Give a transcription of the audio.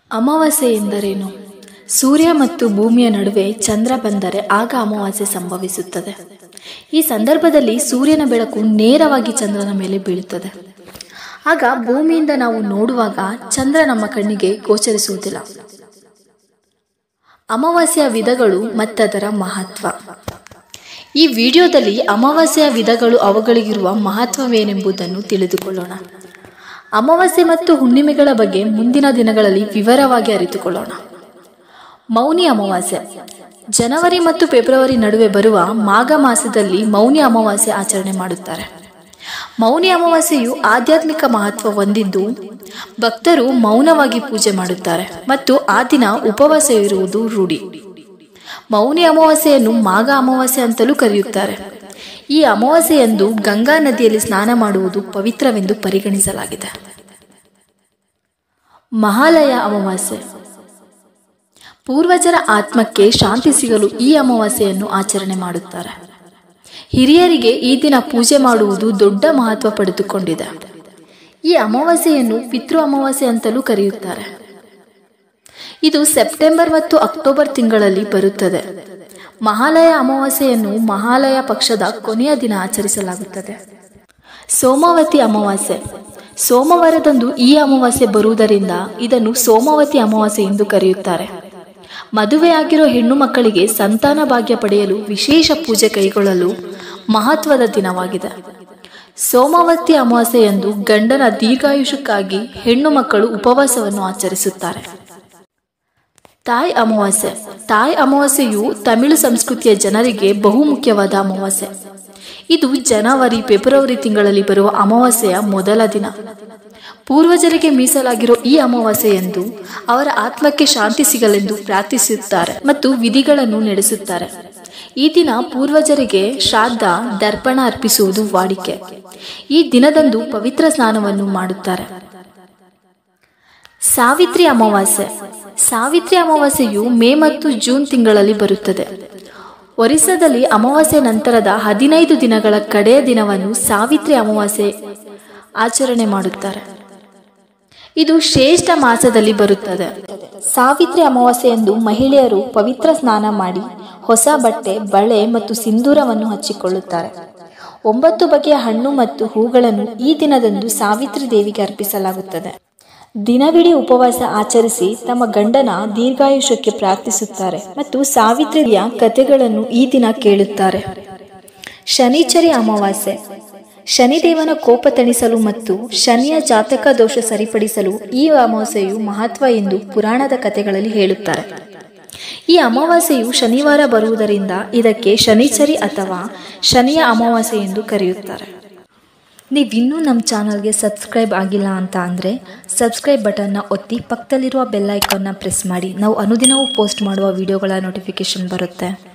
ಅಮಾವಾಸ್ಯೆ ಎಂದರೇನು ಸೂರ್ಯ ಮತ್ತು ಭೂಮಿಯ ನಡುವೆ ಚಂದ್ರ ಬಂದರೆ ಆಗ ಅಮಾವಾಸ್ಯೆ ಸಂಭವಿಸುತ್ತದೆ ಈ ಸಂದರ್ಭದಲ್ಲಿ ಸೂರ್ಯನ ಬೆಳಕು ನೇರವಾಗಿ ಚಂದ್ರನ ಮೇಲೆ ಬೀಳುತ್ತದೆ ಆಗ ಭೂಮಿಯಿಂದ ನಾವು ನೋಡುವಾಗ ಚಂದ್ರ ನಮ್ಮ ಕಣ್ಣಿಗೆ ಗೋಚರಿಸುವುದಿಲ್ಲ ಅಮಾವಾಸ್ಯೆಯ ವಿಧಗಳು ಮತ್ತದರ ಮಹತ್ವ ಈ ವಿಡಿಯೋದಲ್ಲಿ ಅಮಾವಾಸ್ಯೆಯ ವಿಧಗಳು ಅವುಗಳಿಗಿರುವ ಮಹತ್ವವೇನೆಂಬುದನ್ನು ತಿಳಿದುಕೊಳ್ಳೋಣ ಅಮಾವಾಸ್ಯೆ ಮತ್ತು ಹುಣ್ಣಿಮೆಗಳ ಬಗ್ಗೆ ಮುಂದಿನ ದಿನಗಳಲ್ಲಿ ವಿವರವಾಗಿ ಅರಿತುಕೊಳ್ಳೋಣ ಮೌನಿ ಅಮಾವಾಸ್ಯೆ ಜನವರಿ ಮತ್ತು ಫೆಬ್ರವರಿ ನಡುವೆ ಬರುವ ಮಾಘ ಮಾಸದಲ್ಲಿ ಮೌನಿ ಅಮಾವಾಸ್ಯೆ ಆಚರಣೆ ಮಾಡುತ್ತಾರೆ ಮೌನಿ ಅಮಾವಾಸ್ಯೆಯು ಆಧ್ಯಾತ್ಮಿಕ ಮಹತ್ವ ಹೊಂದಿದ್ದು ಭಕ್ತರು ಮೌನವಾಗಿ ಪೂಜೆ ಮಾಡುತ್ತಾರೆ ಮತ್ತು ಆ ದಿನ ಉಪವಾಸ ಇರುವುದು ರೂಢಿ ಮೌನಿ ಅಮಾವಾಸ್ಯೆಯನ್ನು ಮಾಘ ಅಮಾವಾಸ್ಯೆ ಅಂತಲೂ ಕರೆಯುತ್ತಾರೆ ಈ ಅಮಾವಾಸ್ಯೆಯಂದು ಗಂಗಾ ನದಿಯಲ್ಲಿ ಸ್ನಾನ ಮಾಡುವುದು ಪವಿತ್ರವೆಂದು ಪರಿಗಣಿಸಲಾಗಿದೆ ಮಹಾಲಯ ಅಮಾವಾಸ್ಯೆ ಪೂರ್ವಜರ ಆತ್ಮಕ್ಕೆ ಶಾಂತಿ ಸಿಗಲು ಈ ಅಮಾವಾಸ್ಯೆಯನ್ನು ಆಚರಣೆ ಮಾಡುತ್ತಾರೆ ಹಿರಿಯರಿಗೆ ಈ ದಿನ ಪೂಜೆ ಮಾಡುವುದು ದೊಡ್ಡ ಮಹತ್ವ ಪಡೆದುಕೊಂಡಿದೆ ಈ ಅಮಾವಾಸ್ಯೆಯನ್ನು ಪಿತೃ ಅಮಾವಾಸ್ಯೆ ಅಂತಲೂ ಕರೆಯುತ್ತಾರೆ ಇದು ಸೆಪ್ಟೆಂಬರ್ ಮತ್ತು ಅಕ್ಟೋಬರ್ ತಿಂಗಳಲ್ಲಿ ಬರುತ್ತದೆ ಮಹಾಲಯ ಅಮಾವಾಸ್ಯೆಯನ್ನು ಮಹಾಲಯ ಪಕ್ಷದ ಕೊನೆಯ ದಿನ ಆಚರಿಸಲಾಗುತ್ತದೆ ಸೋಮಾವತಿ ಅಮಾವಾಸ್ಯೆ ಸೋಮವಾರದಂದು ಈ ಅಮಾವಾಸ್ಯೆ ಬರುವುದರಿಂದ ಇದನ್ನು ಸೋಮಾವತಿ ಅಮಾವಾಸ್ಯೆ ಎಂದು ಕರೆಯುತ್ತಾರೆ ಮದುವೆಯಾಗಿರೋ ಹೆಣ್ಣು ಮಕ್ಕಳಿಗೆ ಸಂತಾನ ಭಾಗ್ಯ ಪಡೆಯಲು ವಿಶೇಷ ಪೂಜೆ ಕೈಗೊಳ್ಳಲು ಮಹತ್ವದ ದಿನವಾಗಿದೆ ಸೋಮಾವತಿ ಅಮಾವಾಸ್ಯೆಯಂದು ಗಂಡನ ದೀರ್ಘಾಯುಷಕ್ಕಾಗಿ ಹೆಣ್ಣು ಮಕ್ಕಳು ಉಪವಾಸವನ್ನು ಆಚರಿಸುತ್ತಾರೆ ತಾಯ್ ಅಮಾವಾಸ್ಯೆ ತಾಯ್ ಅಮಾವಾಸ್ಯೆಯು ತಮಿಳು ಸಂಸ್ಕೃತಿಯ ಜನರಿಗೆ ಬಹುಮುಖ್ಯವಾದ ಅಮಾವಾಸ್ಯೆ ಇದು ಜನವರಿ ಫೆಬ್ರವರಿ ತಿಂಗಳಲ್ಲಿ ಬರುವ ಅಮಾವಾಸ್ಯೆಯ ಮೊದಲ ದಿನ ಪೂರ್ವಜರಿಗೆ ಮೀಸಲಾಗಿರೋ ಈ ಅಮಾವಾಸ್ಯೆಯಂದು ಅವರ ಆತ್ಮಕ್ಕೆ ಶಾಂತಿ ಸಿಗಲೆಂದು ಪ್ರಾರ್ಥಿಸುತ್ತಾರೆ ಮತ್ತು ವಿಧಿಗಳನ್ನು ನಡೆಸುತ್ತಾರೆ ಈ ದಿನ ಪೂರ್ವಜರಿಗೆ ಶ್ರಾದ್ದ ದರ್ಪಣ ಅರ್ಪಿಸುವುದು ವಾಡಿಕೆ ಈ ದಿನದಂದು ಪವಿತ್ರ ಸ್ನಾನವನ್ನು ಮಾಡುತ್ತಾರೆ ಸಾವಿತ್ರಿ ಅಮಾವಾಸ್ಯೆ ಸಾವಿತ್ರಿ ಅಮಾವಾಸ್ಯೆಯು ಮೇ ಮತ್ತು ಜೂನ್ ತಿಂಗಳಲ್ಲಿ ಬರುತ್ತದೆ ಒರಿಸ್ಸಾದಲ್ಲಿ ಅಮಾವಾಸ್ಯೆ ನಂತರದ ಹದಿನೈದು ದಿನಗಳ ಕಡೆಯ ದಿನವನ್ನು ಸಾವಿತ್ರಿ ಅಮಾವಾಸ್ಯೆ ಆಚರಣೆ ಮಾಡುತ್ತಾರೆ ಇದು ಶ್ರೇಷ್ಠ ಮಾಸದಲ್ಲಿ ಬರುತ್ತದೆ ಸಾವಿತ್ರಿ ಅಮಾವಾಸ್ಯೆಯಂದು ಮಹಿಳೆಯರು ಪವಿತ್ರ ಸ್ನಾನ ಮಾಡಿ ಹೊಸ ಬಟ್ಟೆ ಬಳೆ ಮತ್ತು ಸಿಂಧೂರವನ್ನು ಹಚ್ಚಿಕೊಳ್ಳುತ್ತಾರೆ ಒಂಬತ್ತು ಬಗೆಯ ಹಣ್ಣು ಮತ್ತು ಹೂಗಳನ್ನು ಈ ದಿನದಂದು ಸಾವಿತ್ರಿ ದೇವಿಗೆ ಅರ್ಪಿಸಲಾಗುತ್ತದೆ ದಿನವಿಡೀ ಉಪವಾಸ ಆಚರಿಸಿ ತಮ್ಮ ಗಂಡನ ದೀರ್ಘಾಯುಷ್ಯಕ್ಕೆ ಪ್ರಾರ್ಥಿಸುತ್ತಾರೆ ಮತ್ತು ಸಾವಿತ್ರಿಯ ಕಥೆಗಳನ್ನು ಈ ದಿನ ಕೇಳುತ್ತಾರೆ ಶನಿಚರಿ ಅಮಾವಾಸ್ಯೆ ಶನಿದೇವನ ಕೋಪ ತಣಿಸಲು ಮತ್ತು ಶನಿಯ ಜಾತಕ ದೋಷ ಸರಿಪಡಿಸಲು ಈ ಅಮಾವಾಸ್ಯೆಯು ಮಹತ್ವ ಎಂದು ಪುರಾಣದ ಕಥೆಗಳಲ್ಲಿ ಹೇಳುತ್ತಾರೆ ಈ ಅಮಾವಾಸ್ಯೆಯು ಶನಿವಾರ ಬರುವುದರಿಂದ ಇದಕ್ಕೆ ಶನಿಚರಿ ಅಥವಾ ಶನಿಯ ಅಮಾವಾಸ್ಯೆ ಎಂದು ಕರೆಯುತ್ತಾರೆ ನೀವಿನ್ನೂ ನಮ್ಮ ಚಾನಲ್ಗೆ ಸಬ್ಸ್ಕ್ರೈಬ್ ಆಗಿಲ್ಲ ಅಂತ ಅಂದರೆ ಸಬ್ಸ್ಕ್ರೈಬ್ ಬಟನ್ನ ಒತ್ತಿ ಪಕ್ಕದಲ್ಲಿರುವ ಬೆಲ್ ಐಕಾನ್ನ ಪ್ರೆಸ್ ಮಾಡಿ ನಾವು ಅನುದಿನವೂ ಪೋಸ್ಟ್ ಮಾಡುವ ವಿಡಿಯೋಗಳ ನೋಟಿಫಿಕೇಶನ್ ಬರುತ್ತೆ